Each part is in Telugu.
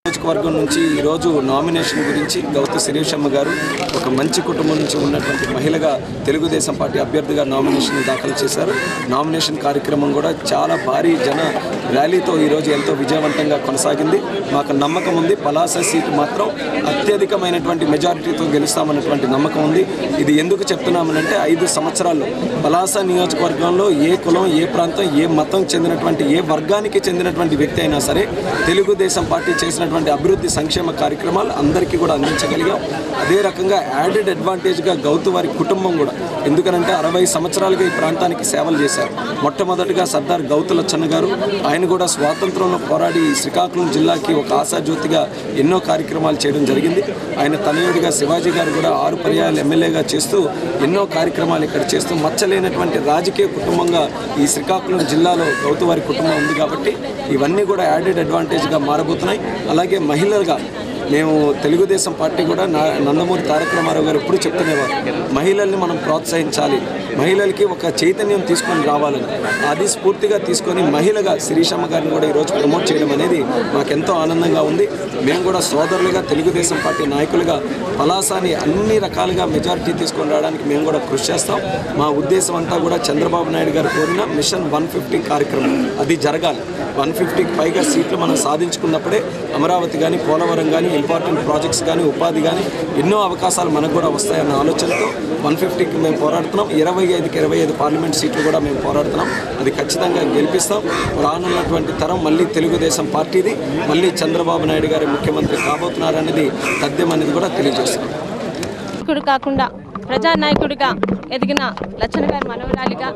నియోజకవర్గం నుంచి ఈరోజు నామినేషన్ గురించి గౌతు శిరీషమ్మ గారు ఒక మంచి కుటుంబం నుంచి ఉన్నటువంటి మహిళగా తెలుగుదేశం పార్టీ అభ్యర్థిగా నామినేషన్ దాఖలు చేశారు నామినేషన్ కార్యక్రమం కూడా చాలా భారీ జన ర్యాలీతో ఈరోజు ఎంతో విజయవంతంగా కొనసాగింది మాకు నమ్మకం ఉంది పలాస సీటు మాత్రం అత్యధికమైనటువంటి మెజారిటీతో గెలుస్తామన్నటువంటి నమ్మకం ఉంది ఇది ఎందుకు చెప్తున్నామనంటే ఐదు సంవత్సరాల్లో పలాస నియోజకవర్గంలో ఏ కులం ఏ ప్రాంతం ఏ మతం చెందినటువంటి ఏ వర్గానికి చెందినటువంటి వ్యక్తి అయినా సరే తెలుగుదేశం పార్టీ చేసినటువంటి అభివృద్ధి సంక్షేమ కార్యక్రమాలు అందరికీ కూడా అందించగలిగాం అదే రకంగా యాడెడ్ అడ్వాంటేజ్గా గౌతు వారి కుటుంబం కూడా ఎందుకనంటే అరవై సంవత్సరాలుగా ఈ ప్రాంతానికి సేవలు చేశారు మొట్టమొదటిగా సర్దార్ గౌతు లచ్చన్న గారు ఆయన కూడా స్వాతంత్రంలో పోరాడి ఈ శ్రీకాకుళం జిల్లాకి ఒక ఆశాజ్యోతిగా ఎన్నో కార్యక్రమాలు చేయడం జరిగింది ఆయన తనయుడిగా శివాజీ గారు కూడా ఆరు పర్యాయాలు ఎమ్మెల్యేగా చేస్తూ ఎన్నో కార్యక్రమాలు ఇక్కడ చేస్తూ మచ్చలేనటువంటి రాజకీయ కుటుంబంగా ఈ శ్రీకాకుళం జిల్లాలో గౌతు వారి కుటుంబం ఉంది కాబట్టి ఇవన్నీ కూడా యాడెడ్ అడ్వాంటేజ్గా మారబోతున్నాయి అలాగే మహిళలుగా మేము తెలుగుదేశం పార్టీ కూడా నా నందమూరి తారక రామారావు గారు ఎప్పుడు చెప్తునేవారు మహిళల్ని మనం ప్రోత్సహించాలి మహిళలకి ఒక చైతన్యం తీసుకొని రావాలని అది స్ఫూర్తిగా తీసుకొని మహిళగా శిరీషమ్మ గారిని కూడా ఈరోజు ప్రమోట్ చేయడం అనేది మాకెంతో ఆనందంగా ఉంది మేము కూడా సోదరులుగా తెలుగుదేశం పార్టీ నాయకులుగా పలాసాని అన్ని రకాలుగా మెజారిటీ తీసుకొని రావడానికి మేము కూడా కృషి చేస్తాం మా ఉద్దేశం అంతా కూడా చంద్రబాబు నాయుడు గారు కోరిన మిషన్ వన్ ఫిఫ్టీ కార్యక్రమం అది జరగాలి వన్ ఫిఫ్టీకి పైగా సీట్లు మనం సాధించుకున్నప్పుడే అమరావతి కానీ పోలవరం కానీ ఇంపార్టెంట్ ప్రాజెక్ట్స్ కానీ ఉపాధి కానీ ఎన్నో అవకాశాలు మనకు కూడా వస్తాయన్న ఆలోచనతో వన్ ఫిఫ్టీకి మేము పోరాడుతున్నాం ఇరవై ఐదుకి ఇరవై ఐదు పార్లమెంట్ సీట్లు కూడా మేము పోరాడుతున్నాం అది ఖచ్చితంగా గెలిపిస్తాం రానున్నటువంటి తరం మళ్ళీ తెలుగుదేశం పార్టీది మళ్ళీ చంద్రబాబు నాయుడు గారి ముఖ్యమంత్రి కాబోతున్నారనేది తథ్యం అనేది కూడా తెలియజేస్తున్నాం నాయకుడు కాకుండా ప్రజానాయకుడిగా ఎదిగిన లచ్చన గారి మనవరాలిగా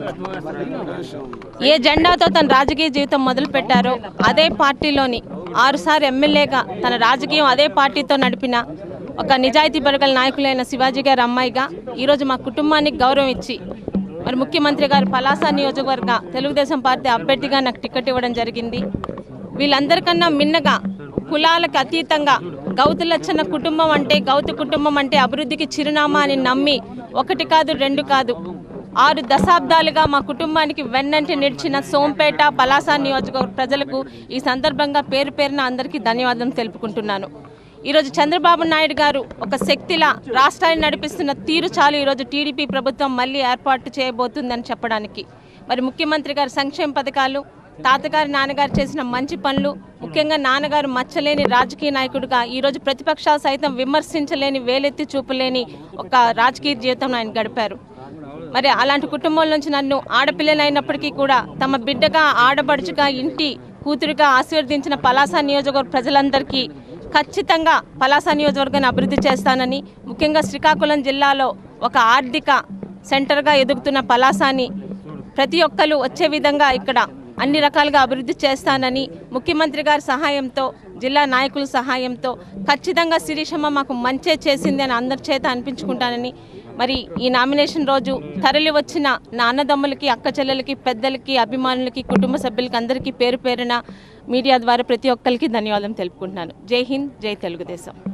ఏ జెండాతో తన రాజకీయ జీవితం మొదలు పెట్టారో అదే పార్టీలోని ఆరుసార్లు ఎమ్మెల్యేగా తన రాజకీయం అదే పార్టీతో నడిపిన ఒక నిజాయితీ పరగల నాయకులైన శివాజీ గారి అమ్మాయిగా ఈరోజు మా కుటుంబానికి గౌరవం ఇచ్చి మరి ముఖ్యమంత్రి గారు పలాస నియోజకవర్గ తెలుగుదేశం పార్టీ అభ్యర్థిగా నాకు టికెట్ ఇవ్వడం జరిగింది వీళ్ళందరికన్నా మిన్నగా కులాలకు అతీతంగా గౌతు లచ్చన్న కుటుంబం అంటే గౌతు కుటుంబం అంటే అభివృద్ధికి చిరునామా అని నమ్మి ఒకటి కాదు రెండు కాదు ఆరు దశాబ్దాలుగా మా కుటుంబానికి వెన్నంటి నిలిచిన సోంపేట పలాస నియోజకవర్గ ప్రజలకు ఈ సందర్భంగా పేరు పేరున అందరికీ ధన్యవాదం తెలుపుకుంటున్నాను ఈరోజు చంద్రబాబు నాయుడు గారు ఒక శక్తిలా రాష్ట్రాన్ని నడిపిస్తున్న తీరు చాలు ఈరోజు టీడీపీ ప్రభుత్వం మళ్ళీ ఏర్పాటు చేయబోతుందని చెప్పడానికి మరి ముఖ్యమంత్రి గారి సంక్షేమ పథకాలు తాతగారి నాన్నగారు చేసిన మంచి పనులు ముఖ్యంగా నాన్నగారు మచ్చలేని రాజకీయ నాయకుడిగా ఈరోజు ప్రతిపక్షాలు సైతం విమర్శించలేని వేలెత్తి చూపలేని ఒక రాజకీయ జీవితం ఆయన గడిపారు మరి అలాంటి కుటుంబం నుంచి నన్ను ఆడపిల్లలైనప్పటికీ కూడా తమ బిడ్డగా ఆడబడుచుగా ఇంటి కూతురుగా ఆశీర్వదించిన పలాస నియోజకవర్గ ప్రజలందరికీ ఖచ్చితంగా పలాస నియోజకవర్గాన్ని అభివృద్ధి చేస్తానని ముఖ్యంగా శ్రీకాకుళం జిల్లాలో ఒక ఆర్థిక సెంటర్గా ఎదుగుతున్న పలాసాని ప్రతి ఒక్కరు వచ్చే విధంగా ఇక్కడ అన్ని రకాలుగా అభివృద్ధి చేస్తానని ముఖ్యమంత్రి గారి సహాయంతో జిల్లా నాయకుల సహాయంతో ఖచ్చితంగా శిరీషమ్మ మాకు మంచే చేసింది అని అందరి చేత అనిపించుకుంటానని మరి ఈ నామినేషన్ రోజు తరలి వచ్చిన నా అన్నదమ్ములకి అక్క చెల్లెలకి పెద్దలకి అభిమానులకి కుటుంబ సభ్యులకి అందరికీ పేరు పేరున మీడియా ద్వారా ప్రతి ఒక్కరికి ధన్యవాదాలు తెలుపుకుంటున్నాను జై హింద్ జై తెలుగుదేశం